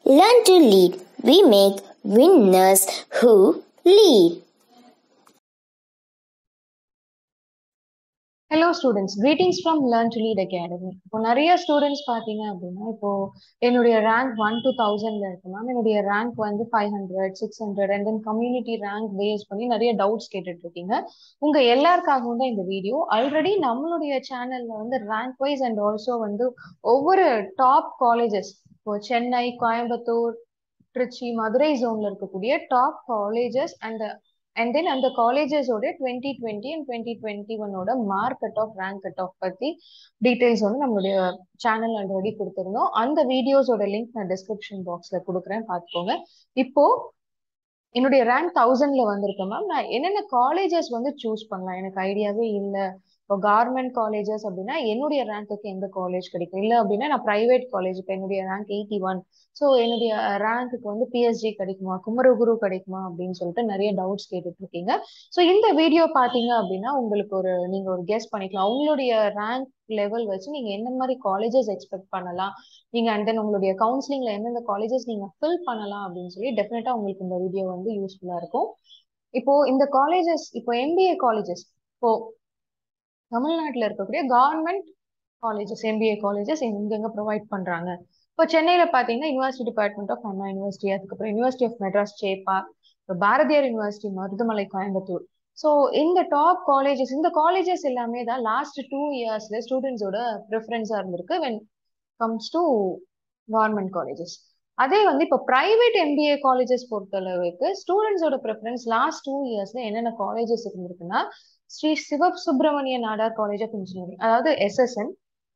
Learn to lead. We make winners who lead. Hello students greetings from Learn to Lead Academy இப்போ நிறைய students பார்த்தீங்க அப்படின்னா இப்போ என்னுடைய ரேங்க் ஒன் டு தௌசண்ட்ல இருக்கு மேம் என்னுடைய ரேங்க் வந்து five hundred six hundred and then community rank base பண்ணி நிறைய டவுட்ஸ் கேட்டுட்டு இருக்கீங்க உங்க எல்லாருக்காகவும் தான் இந்த வீடியோ ஆல்ரெடி நம்மளுடைய சேனல்ல வந்து ரேங்க் வைஸ் அண்ட் ஆல்சோ வந்து ஒவ்வொரு டாப் காலேஜஸ் இப்போ சென்னை கோயம்புத்தூர் திருச்சி மதுரை ஜோன்ல இருக்கக்கூடிய top colleges and and then அந்த காலேஜஸோட twenty twenty and twenty twenty ஒன்னோட mark cut off rank cut off பத்தி டீடைல்ஸ் வந்து நம்மளுடைய சேனல் ஆல்ரெடி கொடுத்துருந்தோம் அந்த வீடியோஸோட லிங்க் நான் டிஸ்கிரிப்ஷன் பாக்ஸ்ல கொடுக்குறேன் பார்த்துக்கோங்க இப்போ என்னுடைய ரேங்க் தௌசண்ட்ல வந்திருக்கேன் மேம் நான் என்னென்ன காலேஜஸ் வந்து சூஸ் பண்ணலாம் எனக்கு ஐடியாவே இல்லை இப்போ கவர்மெண்ட் காலேஜஸ் அப்படின்னா என்னுடைய ரேங்க்குக்கு எந்த காலேஜ் கிடைக்கும் இல்லை அப்படின்னா நான் ப்ரைவேட் காலேஜ் இப்போ என்னுடைய ரேங்க் எயிட்டி ஒன் ஸோ என்னுடைய ரேங்க்குக்கு வந்து பிஎஸ்ஜி கிடைக்குமா குமரகுரு கிடைக்குமா அப்படின்னு சொல்லிட்டு நிறைய டவுட்ஸ் கேட்டுட்டு இருக்கீங்க ஸோ இந்த வீடியோ பார்த்தீங்க அப்படின்னா உங்களுக்கு ஒரு நீங்க ஒரு கெஸ் பண்ணிக்கலாம் உங்களுடைய ரேங்க் லெவல் வச்சு நீங்க என்ன மாதிரி காலேஜஸ் எக்ஸ்பெக்ட் பண்ணலாம் நீங்க அண்ட் தென் உங்களுடைய கவுன்சிலிங்ல எந்தெந்த காலேஜஸ் நீங்க ஃபில் பண்ணலாம் அப்படின்னு சொல்லி டெஃபினட்டா உங்களுக்கு இந்த வீடியோ வந்து யூஸ்ஃபுல்லா இருக்கும் இப்போ இந்த காலேஜஸ் இப்போ எம்பிஏ காலேஜஸ் இப்போ தமிழ்நாட்டில் இருக்கக்கூடிய கவர்மெண்ட் காலேஜஸ் எம்பிஏ காலேஜஸ் எங்கெங்க ப்ரொவைட் பண்றாங்க இப்போ சென்னையில பாத்தீங்கன்னா university department of Anna University அதுக்கப்புறம் யூனிவர்சிட்டி ஆஃப் மெட்ராஸ் சேப்பா இப்போ பாரதியார் யூனிவர்சிட்டி மருதமலை கோயம்புத்தூர் ஸோ இந்த டாப் காலேஜஸ் இந்த காலேஜஸ் எல்லாமே தான் லாஸ்ட் டூ இயர்ஸ்ல ஸ்டூடெண்ட்ஸோட ப்ரிஃபரன்ஸா இருந்திருக்கு when comes to government colleges அதே வந்து இப்போ பிரைவேட் எம்பிஏ காலேஜஸ் பொறுத்தளவுக்கு ஸ்டூடெண்ட்ஸோட ப்ரிஃபரன்ஸ் லாஸ்ட் டூ இயர்ஸ்ல என்னென்ன காலேஜஸ் இருந்திருக்குன்னா Sri Siva Subramaniya Nadar College of Engineering அதாவது SSN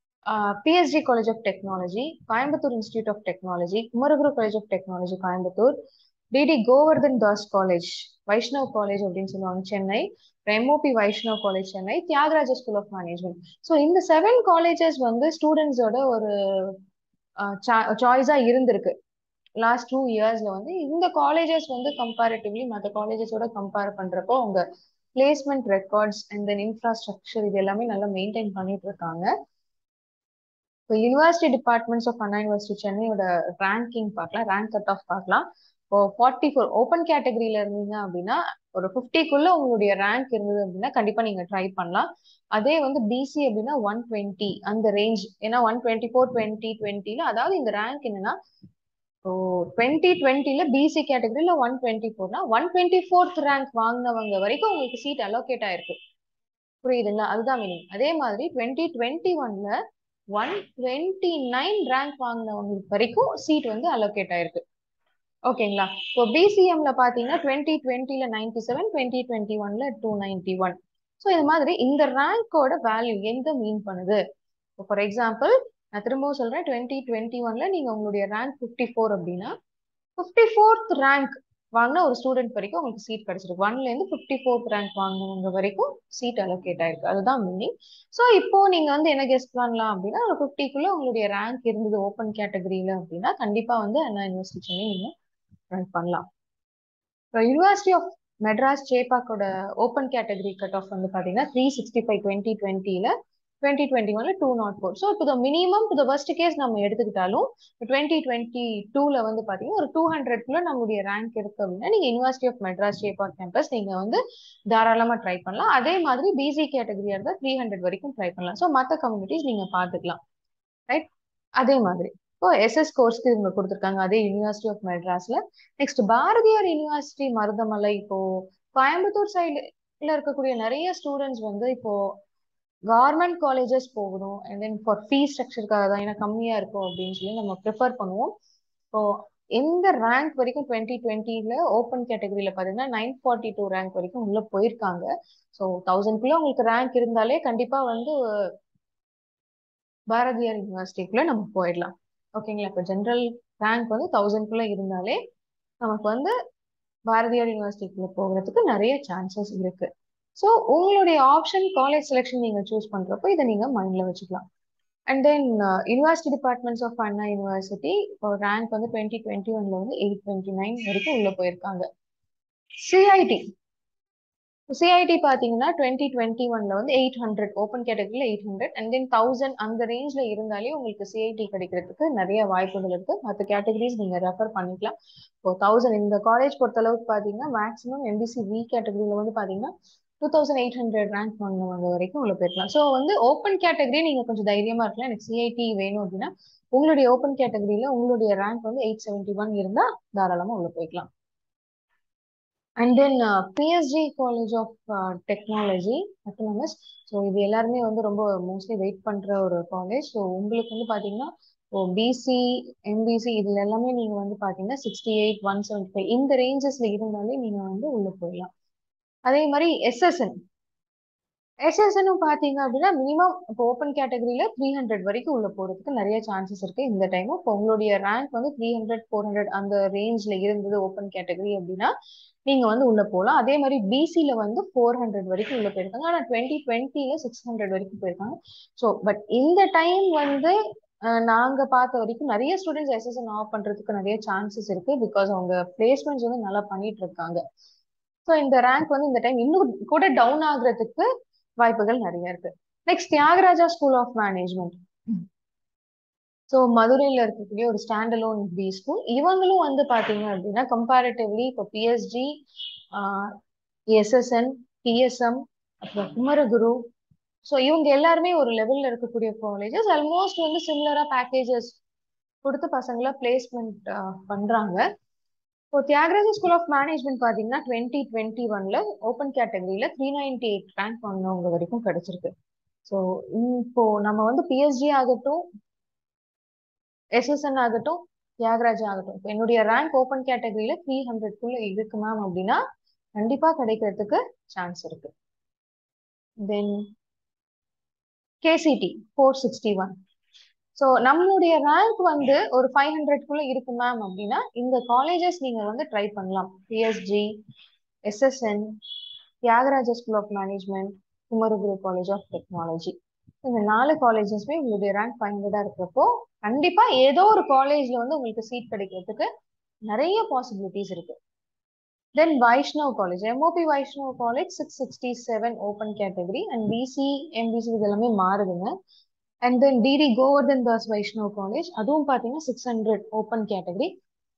PSG College of Technology Coimbatore Institute of Technology Kumaraguru College of Technology Coimbatore DD Govardhan Das College Vaishnav College அப்படின்னு சொல்லுவாங்க Chennai MOP Vaishnav College Chennai Thiagaraja School of Management so இந்த செவன் காலேஜஸ் வந்து ஸ்டூடெண்ட்ஸோட ஒரு சாய்ஸா இருந்திருக்கு லாஸ்ட் டூ இயர்ஸ்ல வந்து இந்த காலேஜஸ் வந்து கம்பேரிட்டிவ்லி மற்ற காலேஜஸோட கம்பேர் பண்றப்போ அவங்க placement records and then infrastructure இது எல்லாமே நல்லா மெயின்டைன் பண்ணிட்டு இருக்காங்க இப்போ university departments of Anna University சென்னையோட ரேங்கிங் பார்க்கலாம் ரேங்க் கட் ஆஃப் பார்க்கலாம் இப்போ ஃபார்ட்டி ஃபோர் ஓப்பன் கேட்டகரியில இருந்தீங்க அப்படின்னா ஒரு ஃபிஃப்டிக்குள்ள உங்களுடைய ரேங்க் இருந்தது அப்படின்னா கண்டிப்பா நீங்க ட்ரை பண்ணலாம் அதே வந்து பிசி அப்படின்னா ஒன் டுவெண்ட்டி அந்த ரேஞ்ச் ஏன்னா ஒன் டுவெண்ட்டி ஃபோர் டுவெண்ட்டி டுவெண்ட்டில அதாவது இந்த ரேங்க் என்னன்னா இப்போ டுவெண்ட்டி டுவெண்ட்டில பிசி கேட்டகரியில ஒன் டுவெண்ட்டி ஃபோர்னா ஒன் டுவெண்ட்டி ஃபோர்த் ரேங்க் வாங்கினவங்க வரைக்கும் உங்களுக்கு சீட் அலோகேட் ஆயிருக்கு புரியுதுங்களா அதுதான் மீனிங் அதே மாதிரி டுவெண்ட்டி டுவெண்ட்டி ஒன்ல ஒன் டுவெண்ட்டி நைன் ரேங்க் வாங்கினவங்களுக்கு வரைக்கும் சீட் வந்து அலோகேட் ஆயிருக்கு ஓகேங்களா இப்போ பிசிஎம்ல பாத்தீங்கன்னா டுவெண்ட்டி டுவெண்ட்டில நைன்டி செவன் டுவெண்ட்டி டுவெண்ட்டி ஒன்ல டூ நைன்டி ஒன் ஸோ இது மாதிரி இந்த ரேங்கோட வேல்யூ எங்க மீன் பண்ணுது இப்போ ஃபார் எக்ஸாம்பிள் நான் திரும்பவும் சொல்றேன் டுவெண்ட்டி டுவெண்ட்டி ஒன்ல நீங்க உங்களுடைய ரேங்க் ஃபிஃப்டி ஃபோர் அப்படின்னா ஃபிஃப்டி ஃபோர்த் ரேங்க் வாங்கின ஒரு ஸ்டூடெண்ட் வரைக்கும் உங்களுக்கு சீட் கிடைச்சிருக்கு ஒன்ல இருந்து ஃபிஃப்டி ஃபோர்த் ரேங்க் வாங்கினவங்க வரைக்கும் சீட் அலோகேட் ஆயிருக்கு அதுதான் மீனிங் ஸோ இப்போ நீங்க வந்து என்ன கெஸ்ட் பண்ணலாம் அப்படின்னா ஒரு ஃபிஃப்டிக்குள்ள உங்களுடைய ரேங்க் இருந்தது ஓப்பன் கேட்டகரியில அப்படின்னா கண்டிப்பா வந்து அண்ணா யூனிவர்சிட்டி சென்னை நீங்க ரன் பண்ணலாம் இப்போ யூனிவர்சிட்டி ஆஃப் மெட்ராஸ் சேப்பாக்கோட ஓப்பன் கேட்டகரி கட் ஆஃப் வந்து பார்த்தீங்கன்னா த்ரீ சிக்ஸ்டி ஃபைவ் டுவெண்ட்டி டுவெண்ட்டியில் டுவெண்ட்டி டுவெண்ட்டி ஒன்ல டூ நாட் ஃபோர் ஸோ இப்போ minimum to the first case நம்ம எடுத்துக்கிட்டாலும் டுவெண்ட்டி டுவெண்ட்டி டூல வந்து பார்த்தீங்கன்னா ஒரு டூ ஹண்ட்ரட்குள்ள நம்மளுடைய ரேங்க் இருக்கு அப்படின்னா நீங்கள் யூனிவர்சிட்டி ஆஃப் மெட்ராஸ் சேப்பா கேம்பஸ் நீங்கள் வந்து தாராளமாக ட்ரை பண்ணலாம் அதே மாதிரி பிசி கேட்டகரியாக இருந்தால் த்ரீ ஹண்ட்ரட் வரைக்கும் ட்ரை பண்ணலாம் ஸோ மற்ற கம்யூனிட்டிஸ் நீங்கள் பார்த்துக்கலாம் ரைட் அதே மாதிரி இப்போ எஸ்எஸ் கோர்ஸ்க்கு இவங்க கொடுத்துருக்காங்க அதே யூனிவர்சிட்டி ஆஃப் மெட்ராஸ்ல நெக்ஸ்ட் பாரதியார் யூனிவர்சிட்டி மருதமலை இப்போ கோயம்புத்தூர் சைடுல இருக்கக்கூடிய நிறைய ஸ்டூடெண்ட்ஸ் வந்து இப்போ கவர்மெண்ட் காலேஜஸ் போகணும் அண்ட் தென் ஃபார் ஃபீஸ் ஸ்ட்ரக்சருக்காக தான் ஏன்னா கம்மியா இருக்கும் அப்படின்னு சொல்லி நம்ம ப்ரிஃபர் பண்ணுவோம் இப்போ எந்த ரேங்க் வரைக்கும் டுவெண்ட்டி டுவெண்ட்டில ஓப்பன் கேட்டகரியில பாத்தீங்கன்னா நைன் ஃபார்ட்டி டூ ரேங்க் வரைக்கும் உள்ள போயிருக்காங்க ஸோ தௌசண்ட்குள்ள உங்களுக்கு ரேங்க் இருந்தாலே கண்டிப்பா வந்து பாரதியார் யூனிவர்சிட்டிக்குள்ள நம்ம போயிடலாம் ஓகேங்களா இப்போ ஜென்ரல் ரேங்க் வந்து தௌசண்ட்குள்ள இருந்தாலே நமக்கு வந்து பாரதியார் யூனிவர்சிட்டிக்குள்ள போகிறதுக்கு நிறைய சான்சஸ் இருக்கு ஸோ உங்களுடைய ஆப்ஷன் காலேஜ் செலெக்ஷன் நீங்க சூஸ் பண்றப்போ இதை நீங்க மைண்ட்ல வச்சுக்கலாம் and then university departments of Anna University இப்போ ரேங்க் வந்து டுவெண்ட்டி டுவெண்ட்டி ஒன்ல வந்து எயிட் டுவெண்ட்டி நைன் வரைக்கும் உள்ள போயிருக்காங்க சிஐடி சிஐடி பார்த்தீங்கன்னா டுவெண்ட்டி டுவெண்ட்டி ஒன்ல வந்து எயிட் ஹண்ட்ரட் ஓப்பன் கேட்டகரியில் eight hundred and then thousand அந்த ரேஞ்சில் இருந்தாலே உங்களுக்கு சிஐடி கிடைக்கிறதுக்கு நிறைய வாய்ப்புகள் இருக்கு மற்ற கேட்டகரிஸ் நீங்கள் ரெஃபர் பண்ணிக்கலாம் இப்போ தௌசண்ட் இந்த காலேஜ் பொறுத்தளவுக்கு பார்த்தீங்கன்னா மேக்ஸிமம் எம்பிசி வி கேட்டகரியில் வந்து பார்த்தீங்கன்னா two thousand eight hundred rank வாங்கினவங்க வரைக்கும் உள்ள போயிருக்கலாம் ஸோ வந்து ஓப்பன் கேட்டகரி நீங்கள் கொஞ்சம் தைரியமாக இருக்கலாம் எனக்கு சிஐடி வேணும் அப்படின்னா உங்களுடைய ஓப்பன் கேட்டகரியில் உங்களுடைய ரேங்க் வந்து எயிட் செவன்ட்டி ஒன் இருந்தால் தாராளமாக உள்ள போய்க்கலாம் and then PSG College of Technology autonomous so இது எல்லாருமே வந்து ரொம்ப மோஸ்ட்லி வெயிட் பண்ணுற ஒரு காலேஜ் ஸோ உங்களுக்கு வந்து பார்த்தீங்கன்னா இப்போ பிசி எம்பிசி இதில் எல்லாமே நீங்கள் வந்து பார்த்தீங்கன்னா sixty eight one seventy five இந்த ரேஞ்சஸில் இருந்தாலே நீங்கள் வந்து உள்ளே போயிடலாம் அதே மாதிரி எஸ்எஸ்என் எஸ்எஸ்என்னும் பார்த்தீங்க அப்படின்னா மினிமம் இப்போ ஓப்பன் கேட்டகரியில் த்ரீ ஹண்ட்ரட் வரைக்கும் உள்ள போகிறதுக்கு நிறைய சான்சஸ் இருக்கு இந்த டைமும் இப்போ உங்களுடைய ரேங்க் வந்து த்ரீ ஹண்ட்ரட் ஃபோர் ஹண்ட்ரட் அந்த ரேஞ்சில் இருந்தது ஓப்பன் கேட்டகரி அப்படின்னா நீங்க வந்து உள்ள போகலாம் அதே மாதிரி பிசில வந்து ஃபோர் ஹண்ட்ரட் வரைக்கும் உள்ள போயிருக்காங்க ஆனா டுவெண்ட்டி டுவெண்ட்டில சிக்ஸ் ஹண்ட்ரட் வரைக்கும் போயிருக்காங்க ஸோ பட் இந்த டைம் வந்து நாங்க பார்த்த வரைக்கும் நிறைய ஸ்டூடெண்ட்ஸ் எஸ்எஸ்என் ஆஃப் பண்றதுக்கு நிறைய சான்சஸ் இருக்கு பிகாஸ் அவங்க பிளேஸ்மெண்ட்ஸ் வந்து நல்லா பண்ணிட்டு இருக்காங்க ஸோ இந்த ரேங்க் வந்து இந்த டைம் இன்னும் கூட டவுன் ஆகுறதுக்கு வாய்ப்புகள் நிறைய இருக்கு next Thiagaraja School of Management so மதுரையில் இருக்கக்கூடிய ஒரு ஸ்டாண்ட் அலோன் பி ஸ்கூல் இவங்களும் வந்து பார்த்தீங்க அப்படின்னா கம்பேரிட்டிவ்லி இப்போ பிஎஸ்ஜி எஸ்எஸ்என் பிஎஸ்எம் அப்புறம் குமரகுரு ஸோ இவங்க எல்லாருமே ஒரு லெவலில் இருக்கக்கூடிய காலேஜஸ் ஆல்மோஸ்ட் வந்து சிமிலராக பேக்கேஜஸ் கொடுத்து பசங்களை பிளேஸ்மெண்ட் பண்ணுறாங்க இப்போ தியாகராஜா ஸ்கூல் ஆஃப் மேனேஜ்மெண்ட் பார்த்தீங்கன்னா டுவெண்ட்டி டுவெண்ட்டி ஒன்ல ஓப்பன் கேட்டகரியில் த்ரீ நைன்டி எயிட் ரேங்க் வாங்கினவங்க வரைக்கும் கிடைச்சிருக்கு ஸோ இப்போ நம்ம வந்து பிஎஸ்ஜி ஆகட்டும் எஸ்எஸ்என் ஆகட்டும் தியாகராஜா ஆகட்டும் இப்போ என்னுடைய ரேங்க் ஓப்பன் கேட்டகரியில த்ரீ ஹண்ட்ரட்குள்ள இருக்கு மேம் அப்படின்னா கண்டிப்பா கிடைக்கிறதுக்கு சான்ஸ் இருக்கு then KCT four sixty one so நம்மளுடைய ரேங்க் வந்து ஒரு ஃபைவ் ஹண்ட்ரட்குள்ள இருக்கு மேம் அப்படின்னா இந்த காலேஜஸ் நீங்க வந்து ட்ரை பண்ணலாம் PSG SSN Thiagaraja School of Management Kumaraguru College of Technology இந்த நாலு காலேஜஸ்மே உங்களுடைய ரேங்க் ஃபைவ் ஹண்ட்ரடா இருக்கிறப்போ கண்டிப்பா ஏதோ ஒரு காலேஜ்ல வந்து உங்களுக்கு சீட் கிடைக்கிறதுக்கு நிறைய பாசிபிலிட்டிஸ் இருக்கு then Vaishnav College MOP Vaishnav College six sixty seven open category and BC MBC இது எல்லாமே மாறுதுங்க and then DD Govardhan Das Vaishnav College அதுவும் பார்த்தீங்கன்னா six hundred open category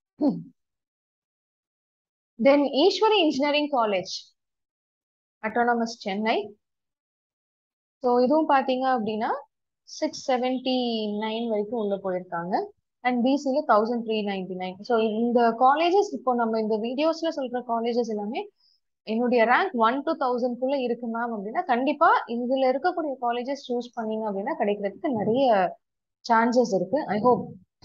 then Eswari Engineering College autonomous Chennai so இதுவும் பார்த்தீங்க அப்படின்னா சிக்ஸ் செவன்டி நைன் வரைக்கும் உள்ள போயிருக்காங்க அண்ட் பிசியில் thousand three ninety nine so இந்த காலேஜஸ் இப்போ நம்ம இந்த வீடியோஸ்ல சொல்ற காலேஜஸ் எல்லாமே என்னுடைய ரேங்க் ஒன் டு தௌசண்ட்குள்ள இருக்கு மேம் அப்படின்னா கண்டிப்பா இதுல இருக்கக்கூடிய காலேஜஸ் சூஸ் பண்ணீங்க அப்படின்னா கிடைக்கிறதுக்கு நிறைய சான்சஸ் இருக்கு ஐ ஹோப்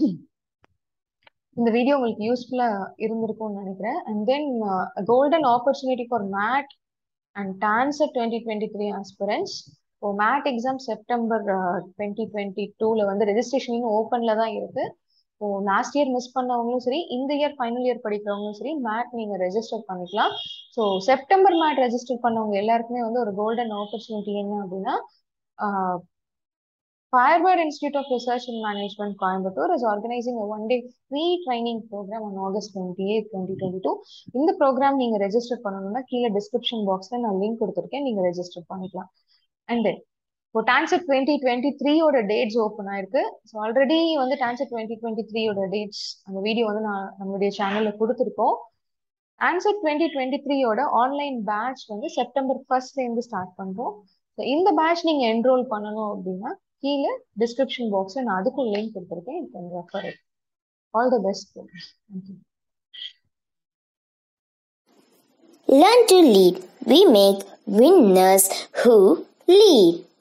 இந்த வீடியோ உங்களுக்கு யூஸ்ஃபுல்லா இருந்திருக்கும்னு நினைக்கிறேன் and then golden opportunity for MAT and TANCET twenty twenty three aspirants இப்போ MAT exam September twenty twenty டூவில் வந்து ரெஜிஸ்ட்ரேஷன் இன்னும் ஓப்பனில் தான் இருக்கு இப்போ லாஸ்ட் இயர் மிஸ் பண்ணவங்களும் சரி இந்த இயர் ஃபைனல் இயர் படிக்கிறவங்களும் சரி மேட் நீங்கள் ரெஜிஸ்டர் பண்ணிக்கலாம் ஸோ செப்டம்பர் மேட் ரெஜிஸ்டர் பண்ணவங்க எல்லாருக்குமே வந்து ஒரு கோல்டன் ஆப்பர்ச்சுனிட்டி என்ன அப்படின்னா Firebird Institute of Research and Management Coimbatore is organizing a one-day free training program on August 28, 2022. இந்த ப்ரோக்ராம் நீங்க ரெஜிஸ்டர் பண்ணணும்னா கீழே டிஸ்கிரிப்ஷன் பாக்ஸ்ல நான் லிங்க் கொடுத்துருக்கேன் நீங்க ரெஜிஸ்டர் பண்ணிக்கலாம் அண்ட் தென் இப்போ டான்சர் டுவெண்ட்டி டுவெண்ட்டி த்ரீயோட டேட்ஸ் ஓப்பன் ஆயிருக்கு ஸோ ஆல்ரெடி வந்து டான்சர் டுவெண்ட்டி டுவெண்ட்டி த்ரீயோட டேட்ஸ் அந்த வீடியோ வந்து நான் நம்மளுடைய சேனல்ல கொடுத்துருக்கோம் ஆன்சர் டுவெண்ட்டி டுவெண்ட்டி த்ரீயோட ஆன்லைன் பேட்ச் வந்து செப்டம்பர் ஃபர்ஸ்ட்லேருந்து ஸ்டார்ட் பண்ணுறோம் ஸோ இந்த பேட்ச் நீங்கள் என்ரோல் பண்ணணும் அப்படின்னா கீழே டிஸ்கிரிப்ஷன் பாக்ஸில் நான் அதுக்கும் லிங்க் கொடுத்துருக்கேன் you can refer it all the best thank you Learn to lead. We make winners who lead.